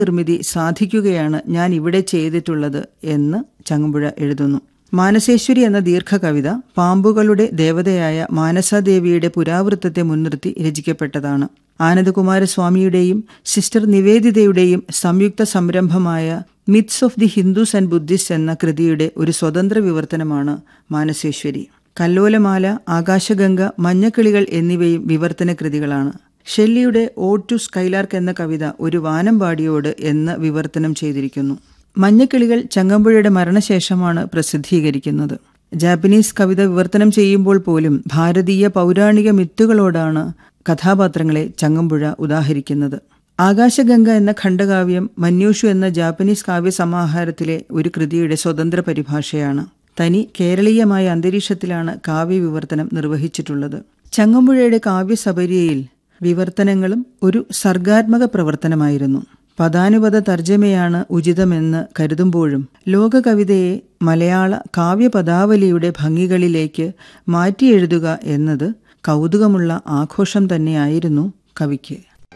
നിർമ്മിതി സാധിക്കുകയാണ് ഞാൻ ഇവിടെ ചെയ്തിട്ടുള്ളത് എന്ന് ചങ്ങമ്പുഴ എഴുതുന്നു മാനസേശ്വരി എന്ന ദീർഘകവിത പാമ്പുകളുടെ ദേവതയായ മാനസാദേവിയുടെ പുരാവൃത്തത്തെ മുൻനിർത്തി രചിക്കപ്പെട്ടതാണ് ആനന്ദകുമാരസ്വാമിയുടെയും സിസ്റ്റർ നിവേദിതയുടെയും സംയുക്ത സംരംഭമായ myths of the Hindus and Buddhist എന്ന കൃതിയുടെ ഒരു സ്വതന്ത്ര വിവർത്തനമാണ് മാനസേശ്വരി കല്ലോലമാല ആകാശഗംഗ മഞ്ഞക്കിളികൾ എന്നിവയും വിവർത്തന കൃതികളാണ് ഷെല്ലിയുടെ ഓ ടു സ്കൈലാർക്ക് എന്ന കവിത ഒരു വാനമ്പാടിയോട് എന്ന് വിവർത്തനം ചെയ്തിരിക്കുന്നു മഞ്ഞക്കിളികൾ ചങ്ങമ്പുഴയുടെ മരണശേഷമാണ് പ്രസിദ്ധീകരിക്കുന്നത് ജാപ്പനീസ് കവിത വിവർത്തനം ചെയ്യുമ്പോൾ പോലും ഭാരതീയ പൗരാണിക മിത്തുകളോടാണ് കഥാപാത്രങ്ങളെ ചങ്ങമ്പുഴ ഉദാഹരിക്കുന്നത് ആകാശഗംഗ എന്ന ഖണ്ഡകാവ്യം മന്യൂഷു എന്ന ജാപ്പനീസ് കാവ്യ സമാഹാരത്തിലെ ഒരു കൃതിയുടെ സ്വതന്ത്ര പരിഭാഷയാണ് തനി കേരളീയമായ അന്തരീക്ഷത്തിലാണ് കാവ്യവിവർത്തനം നിർവഹിച്ചിട്ടുള്ളത് ചങ്ങമ്പുഴയുടെ കാവ്യസബരിയയിൽ വിവർത്തനങ്ങളും ഒരു സർഗാത്മക പ്രവർത്തനമായിരുന്നു പദാനുപത തർജ്ജമയാണ് ഉചിതമെന്ന് കരുതുമ്പോഴും ലോകകവിതയെ മലയാള കാവ്യപദാവലിയുടെ ഭംഗികളിലേക്ക് മാറ്റിയെഴുതുക എന്നത് കൗതുകമുള്ള ആഘോഷം തന്നെയായിരുന്നു കവിക്ക്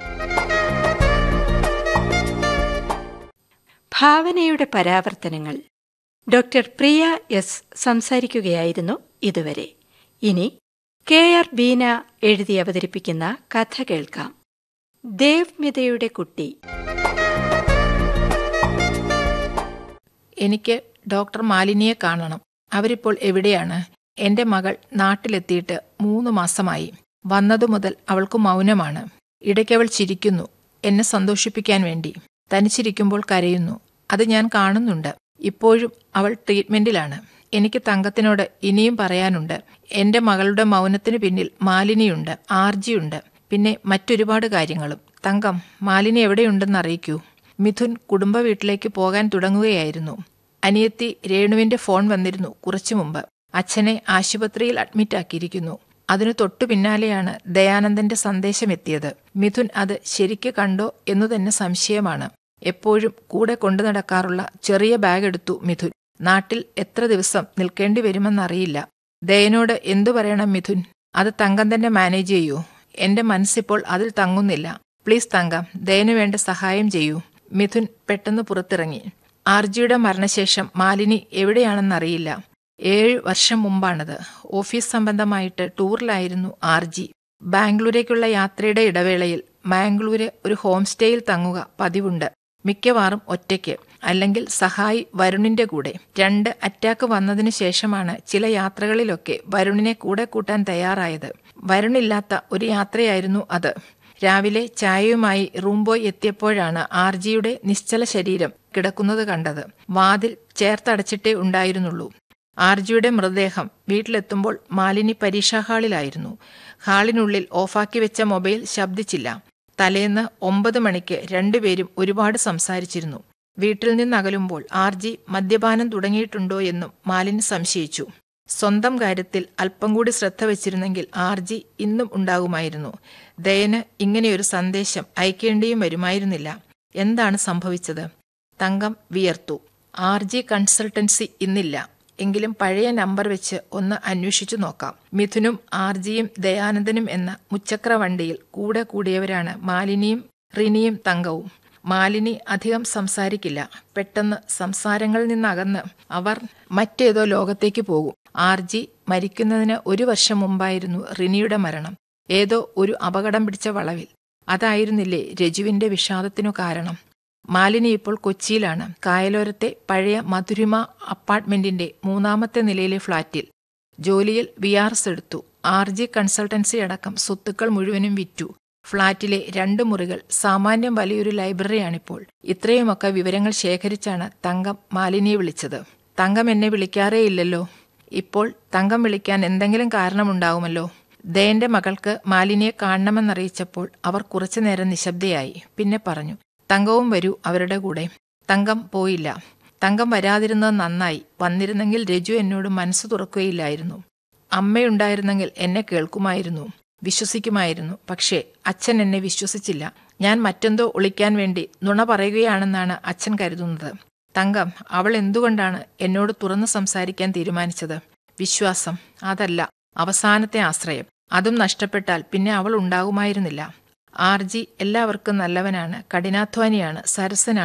ഭാവനയുടെ പരാവർത്തനങ്ങൾ ഡോക്ടർ പ്രിയ എസ് സംസാരിക്കുകയായിരുന്നു ഇതുവരെ ഇനി കെ ആർ ബീന എഴുതി അവതരിപ്പിക്കുന്ന കഥ കേൾക്കാം ദേവ്മിതയുടെ കുട്ടി എനിക്ക് ഡോക്ടർ മാലിനിയെ കാണണം അവരിപ്പോൾ എവിടെയാണ് എന്റെ മകൾ നാട്ടിലെത്തിയിട്ട് മൂന്ന് മാസമായി വന്നതു മുതൽ അവൾക്ക് മൗനമാണ് ഇടയ്ക്കവൾ ചിരിക്കുന്നു എന്നെ സന്തോഷിപ്പിക്കാൻ വേണ്ടി തനിച്ചിരിക്കുമ്പോൾ കരയുന്നു അത് ഞാൻ കാണുന്നുണ്ട് ഇപ്പോഴും അവൾ ട്രീറ്റ്മെന്റിലാണ് എനിക്ക് തങ്കത്തിനോട് ഇനിയും പറയാനുണ്ട് എന്റെ മകളുടെ മൗനത്തിനു പിന്നിൽ മാലിനിയുണ്ട് ആർജിയുണ്ട് പിന്നെ മറ്റൊരുപാട് കാര്യങ്ങളും തങ്കം മാലിനി എവിടെയുണ്ടെന്ന് അറിയിക്കൂ മിഥുൻ കുടുംബ വീട്ടിലേക്ക് പോകാൻ തുടങ്ങുകയായിരുന്നു അനിയത്തി രേണുവിന്റെ ഫോൺ വന്നിരുന്നു കുറച്ചു മുമ്പ് അച്ഛനെ ആശുപത്രിയിൽ അഡ്മിറ്റ് ആക്കിയിരിക്കുന്നു അതിനു തൊട്ടു പിന്നാലെയാണ് ദയാനന്ദന്റെ സന്ദേശം എത്തിയത് മിഥുൻ അത് ശരിക്ക് കണ്ടോ എന്നു തന്നെ സംശയമാണ് എപ്പോഴും കൂടെ കൊണ്ടു നടക്കാറുള്ള ചെറിയ ബാഗ് എടുത്തു മിഥുൻ നാട്ടിൽ എത്ര ദിവസം നിൽക്കേണ്ടി വരുമെന്നറിയില്ല ദയനോട് എന്തു പറയണം മിഥുൻ അത് തങ്കം തന്നെ മാനേജ് ചെയ്യൂ എന്റെ മനസ്സിപ്പോൾ അതിൽ തങ്ങുന്നില്ല പ്ലീസ് തങ്കം ദയനു വേണ്ട സഹായം ചെയ്യൂ മിഥുൻ പെട്ടെന്ന് പുറത്തിറങ്ങി ആർജിയുടെ മരണശേഷം മാലിനി എവിടെയാണെന്നറിയില്ല ഏഴ് വർഷം മുമ്പാണത് ഓഫീസ് സംബന്ധമായിട്ട് ടൂറിലായിരുന്നു ആർജി ബാംഗ്ലൂരേക്കുള്ള യാത്രയുടെ ഇടവേളയിൽ മാംഗ്ലൂര് ഒരു ഹോം സ്റ്റേയിൽ തങ്ങുക പതിവുണ്ട് മിക്കവാറും ഒറ്റയ്ക്ക് അല്ലെങ്കിൽ സഹായി വരുണിന്റെ കൂടെ രണ്ട് അറ്റാക്ക് വന്നതിനു ശേഷമാണ് ചില യാത്രകളിലൊക്കെ വരുണിനെ കൂടെ കൂട്ടാൻ തയ്യാറായത് വരുണില്ലാത്ത ഒരു യാത്രയായിരുന്നു അത് രാവിലെ ചായയുമായി റൂം ബോയ് എത്തിയപ്പോഴാണ് ആർജിയുടെ നിശ്ചല ശരീരം കിടക്കുന്നത് കണ്ടത് വാതിൽ ചേർത്തടച്ചിട്ടേ ഉണ്ടായിരുന്നുള്ളൂ ആർജിയുടെ മൃതദേഹം വീട്ടിലെത്തുമ്പോൾ മാലിനി പരീക്ഷാ ഹാളിലായിരുന്നു ഹാളിനുള്ളിൽ ഓഫാക്കി വെച്ച മൊബൈൽ ശബ്ദിച്ചില്ല തലേന്ന് ഒമ്പത് മണിക്ക് രണ്ടുപേരും ഒരുപാട് സംസാരിച്ചിരുന്നു വീട്ടിൽ നിന്നകലുമ്പോൾ ആർജി മദ്യപാനം തുടങ്ങിയിട്ടുണ്ടോ എന്നും മാലിനി സംശയിച്ചു സ്വന്തം കാര്യത്തിൽ അല്പം കൂടി ശ്രദ്ധ വച്ചിരുന്നെങ്കിൽ ആർജി ഇന്നും ഉണ്ടാകുമായിരുന്നു ദയന് ഇങ്ങനെയൊരു സന്ദേശം അയക്കേണ്ടിയും വരുമായിരുന്നില്ല എന്താണ് സംഭവിച്ചത് തങ്കം വിയർത്തു ആർജി കൺസൾട്ടൻസി ഇന്നില്ല എങ്കിലും പഴയ നമ്പർ വെച്ച് ഒന്ന് അന്വേഷിച്ചു നോക്കാം മിഥുനും ആർജിയും ദയാനന്ദനും എന്ന മുച്ചക്ര വണ്ടിയിൽ കൂടെ കൂടിയവരാണ് മാലിനിയും റിനിയും തങ്കവും മാലിനി അധികം സംസാരിക്കില്ല പെട്ടെന്ന് സംസാരങ്ങളിൽ നിന്നകന്ന് അവർ മറ്റേതോ ലോകത്തേക്ക് പോകും ആർജി മരിക്കുന്നതിന് ഒരു വർഷം മുമ്പായിരുന്നു റിനിയുടെ മരണം ഏതോ ഒരു അപകടം പിടിച്ച വളവിൽ അതായിരുന്നില്ലേ രജുവിന്റെ വിഷാദത്തിനു കാരണം മാലിനി ഇപ്പോൾ കൊച്ചിയിലാണ് കായലോരത്തെ പഴയ മധുരിമ അപ്പാർട്ട്മെന്റിന്റെ മൂന്നാമത്തെ നിലയിലെ ഫ്ളാറ്റിൽ ജോലിയിൽ വി ആർ എസ് എടുത്തു ആർ ജി കൺസൾട്ടൻസി അടക്കം സ്വത്തുക്കൾ മുഴുവനും വിറ്റു ഫ്ളാറ്റിലെ രണ്ട് മുറികൾ സാമാന്യം വലിയൊരു ലൈബ്രറിയാണിപ്പോൾ ഇത്രയുമൊക്കെ വിവരങ്ങൾ ശേഖരിച്ചാണ് തങ്കം മാലിനിയെ വിളിച്ചത് തങ്കം എന്നെ വിളിക്കാറേയില്ലല്ലോ ഇപ്പോൾ തങ്കം വിളിക്കാൻ എന്തെങ്കിലും കാരണമുണ്ടാവുമല്ലോ ദയന്റെ മകൾക്ക് മാലിനിയെ കാണണമെന്നറിയിച്ചപ്പോൾ അവർ കുറച്ചുനേരം നിശബ്ദയായി പിന്നെ പറഞ്ഞു തങ്കവും വരൂ അവരുടെ കൂടെ തങ്കം പോയില്ല തങ്കം വരാതിരുന്നത് നന്നായി വന്നിരുന്നെങ്കിൽ രജു എന്നോട് മനസ്സ് തുറക്കുകയില്ലായിരുന്നു അമ്മയുണ്ടായിരുന്നെങ്കിൽ എന്നെ കേൾക്കുമായിരുന്നു വിശ്വസിക്കുമായിരുന്നു പക്ഷേ അച്ഛൻ എന്നെ വിശ്വസിച്ചില്ല ഞാൻ മറ്റെന്തോ ഒളിക്കാൻ വേണ്ടി നുണ പറയുകയാണെന്നാണ് അച്ഛൻ കരുതുന്നത് തങ്കം അവൾ എന്തുകൊണ്ടാണ് എന്നോട് തുറന്നു സംസാരിക്കാൻ തീരുമാനിച്ചത് വിശ്വാസം അതല്ല അവസാനത്തെ ആശ്രയം അതും നഷ്ടപ്പെട്ടാൽ പിന്നെ അവൾ ഉണ്ടാകുമായിരുന്നില്ല ആർ ജി എല്ലാവർക്കും നല്ലവനാണ് കഠിനാധ്വാനിയാണ് സരസനാണ്